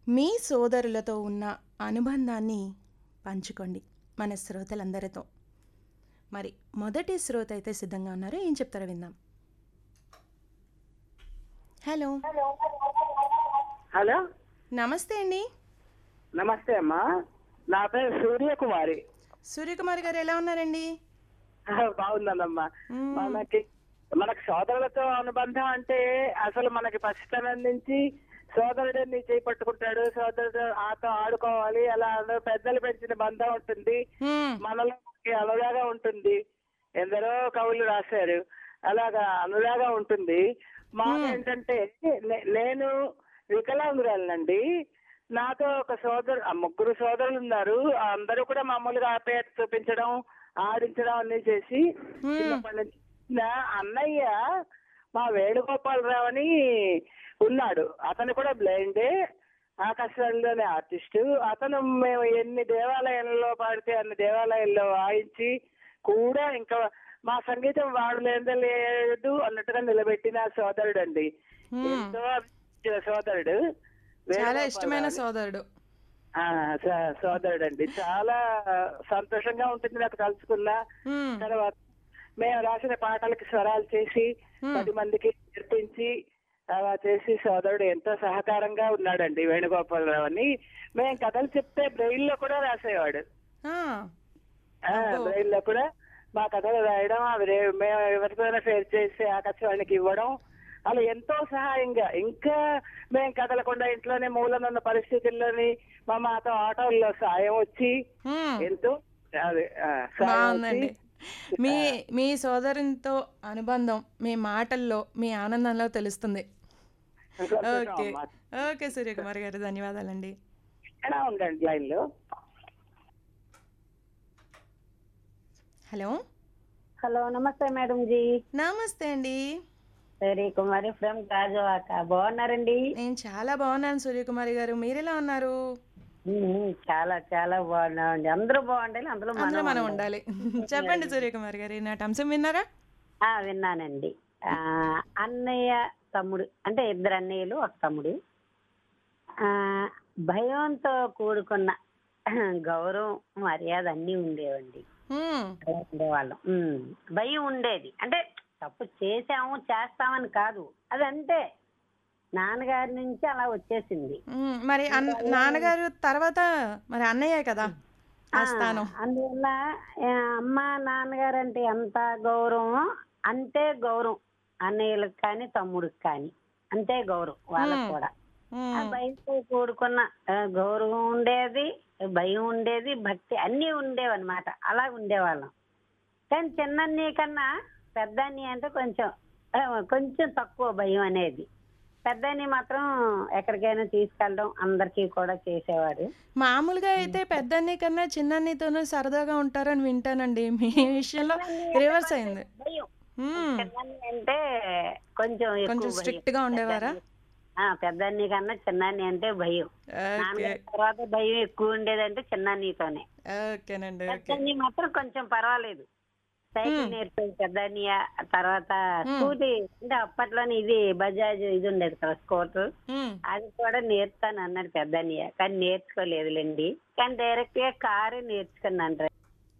మీ సోదరులతో ఉన్న అనుబంధాన్ని పంచుకోండి మన శ్రోతలందరితో మరి మొదటి శ్రోత అయితే సిద్ధంగా ఉన్నారు ఏం చెప్తారో విందాం హలో హలో నమస్తే అండి నమస్తే అమ్మా నా పేరు సూర్యకుమారి సూర్యకుమార్ గారు ఎలా ఉన్నారండి బాగుందమ్మా మ్మ్. మనకి మనకి సోదరులతో అనుబంధం అంటే అసలు మనకి పసితనం నుంచి సోదరుడు నీ చేయి పట్టుకుంటాడు సోదరుడు ఆతో ఆడుకోవాలి అలా అందరూ పెద్దలు పెంచిన బంధం ఉంటుంది మ్మ్. మనలో మనకి అనురాగా ఉంటుంది ఎందరో కవులు రాశారు అలాగా అనురాగా ఉంటుంది మాకు ఏంటంటే నే- నేను వికలాంగురాలనండి నాతో ఒక సోదరు ఆ ముగ్గురు సోదరులు ఉన్నారు అందరూ కూడా మామూలుగా ఆప్యాయత చూపించడం ఆడించడం అన్ని చేసి చిన్నప్పటి నుంచి నా అన్నయ్య మా వేణుగోపాలరావు అని ఉన్నాడు అతను కూడా బ్లైండే ఆకాశవాణిలోని ఆర్టిస్టు అతను మేము ఎన్ని దేవాలయాల్లో పాడితే అన్ని దేవాలయాల్లో వాయించి కూడా ఇంకా మా సంగీతం వాడు లేదే లేదు అన్నట్టుగా నిలబెట్టిన సోదరుడు అండి ఎంతో అభిమానించిన సోదరుడు చాలా ఇష్టమైన సోదరుడు ఆ, స- సోదరుడు అండి చాలా సంతోషంగా ఉంటుంది నాకు తలుచుకున్నా మ్మ్. తర్వాత మేము రాసిన పాటలకి స్వరాలు చేసి పది మందికి నేర్పించి అలా చేసి సోదరుడు ఎంతో సహకారంగా ఉన్నాడండి వేణుగోపాలరావు అని మేము కథలు చెప్తే బ్రెయిల్ లో కూడా రాసేవాడు ఆ, ఆ, బ్రెయిల్ లో కూడా మా కథలు రాయడం అవి రే- మేము ఎవరికైనా షేర్ చేసి ఆకాశవాణికి ఇవ్వడం అలా ఎంతో సహాయంగా ఇంకా మేము కదలకుండా ఇంట్లోనే మూలనున్న పరిస్థితుల్లోని మా మాతో ఆటోల్లో సాయం వచ్చి మ్మ్. ఎంతో అదే ఆ, సాయం బాగుందండి వచ్చి మీ మీ సోదరునితో అనుబంధం మీ మాటల్లో మీ ఆనందంలో తెలుస్తుంది సంతోషం ఓకే అమ్మా. ఓకే సూర్యకుమార్ గారు ధన్యవాదాలండి ఎలా ఉండండి లైన్ లో hello hello namaste madam ji namaste అండి సరే కుమారి ఫ్రమ్ గాజువాక బాగున్నారండి నేను చాలా బాగున్నాను సూర్యకుమారి గారు మీరు ఎలా ఉన్నారు ఉమ్, చాలా చాలా బాగున్నామండి అందరూ బాగుండాలి అందులో అందరూ మనం మనం ఉండాలి చెప్పండి సూర్యకుమారి గారు నాటి అంశం విన్నారా ఆ, విన్నానండి ఆ, అన్నయ్య తమ్ముడు అంటే ఇద్దరు అన్నయ్యలు ఒక తమ్ముడు ఆ భయంతో కూడుకున్న గౌరవం మర్యాద అన్నీ ఉండేవండి మ్మ్. అలా ఉండేవాళ్ళం ఉమ్, భయం ఉండేది అంటే తప్పు చేసాము చేస్తామని కాదు అది అంతే నాన్నగారి నుంచి అలా వచ్చేసింది మ్మ్. మరి అన్ నాన్నగారు తర్వాత మరి అన్నయ్య కదా ఆ స్థానం అందువల్ల ఆ, అమ్మ నాన్నగారు అంటే ఎంత గౌరవం అంతే గౌరవం అన్నయ్యలకు కానీ తమ్ముడికి కానీ అంతే గౌరవం వాళ్ళకి కూడా ఆ మ్మ్. భయంతో కూడుకున్న ఆ, గౌరవం ఉండేది భయం ఉండేది భక్తి అన్నీ ఉండేవన్నమాట అలా ఉండేవాళ్ళం కానీ చిన్నన్ని కన్నా పెద్దన్ని అంటే కొంచెం ఆ, కొంచెం తక్కువ భయం అనేది పెద్దని మాత్రం ఎక్కడికైనా తీసుకెళ్ళడం అందరికీ కూడా చేసేవాడు మామూలుగా అయితే పెద్దన్ని కన్నా చిన్నన్నితోనూ సరదాగా ఉంటారని వింటానండి మీ విషయంలో రివర్స్ అయింది భయం మ్మ్. చిన్నన్ని అంటే కొంచెం ఎక్కువ కొంచెం భయం. స్ట్రిక్ట్ గా ఉండేవారా ఆ పెద్దన్ని కన్నా చిన్నాన్ని అంటే భయం ఓకే నాన్నగారి తర్వాత భయం ఎక్కువ ఉండేదంటే చిన్నాన్నతోనే ఓకేనండి ఓకే పెద్దన్ని మాత్రం కొంచెం పర్వాలేదు సైకిల్ నేర్పేది పెద్దన్నయ్య తర్వాత స్కూటీ అంటే అప్పట్లోనే ఇది బజాజ్ ఇది ఉండేది కదా స్కూటర్ మ్మ్. అది కూడా నేర్పుతాను అన్నాడు పెద్దన్నయ్య కానీ నేర్చుకోలేదులేండి కానీ డైరెక్ట్ గా కారు నేర్చుకున్నాను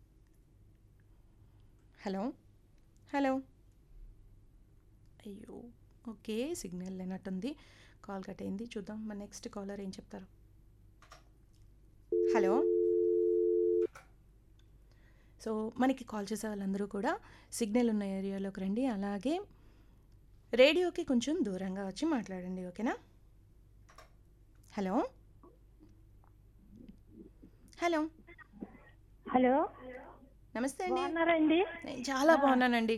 హలో హలో అయ్యో ఓకే సిగ్నల్ లేనట్టుంది కాల్ కట్ అయింది చూద్దాం మన నెక్స్ట్ కాలర్ ఏం చెప్తారు హలో సో మనకి కాల్ చేసే వాళ్ళందరూ కూడా సిగ్నల్ ఉన్న ఏరియాలోకి రండి అలాగే రేడియోకి కొంచెం దూరంగా వచ్చి మాట్లాడండి ఓకేనా హలో హలో హలో నమస్తే అండి బాగున్నారండి నేను చాలా బాగున్నానండి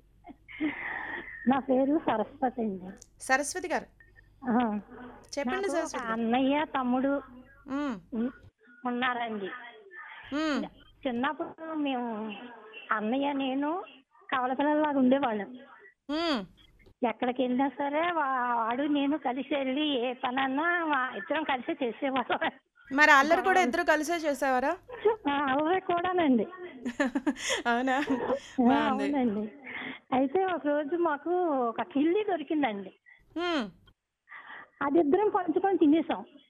నా పేరు సరస్వతి అండి సరస్వతి గారు ఆ, చెప్పండి నాకు ఒక సరస్వతి గారు. అన్నయ్య తమ్ముడు మ్మ్. ఉన్- ఉన్నారండి మ్మ్. చిన్నప్పుడు మేము అన్నయ్య నేను కవల పిల్లలాగా ఉండేవాళ్ళం మ్మ్. ఎక్కడికి వెళ్ళినా సరే వా- వాడు నేను కలిసి వెళ్ళి ఏ పనన్నా మా ఇద్దరం కలిసి చేసేవాళ్ళం మరి అల్లరి కూడా ఇద్దరు కలిసే చేసేవారా ఆ, అల్లరి కూడానండి అవునా ఆ, బాగుంది అవునండి అయితే ఒక రోజు మాకు ఒక కిల్లి దొరికిందండి మ్మ్. అది ఇద్దరం పంచుకొని తినేసాం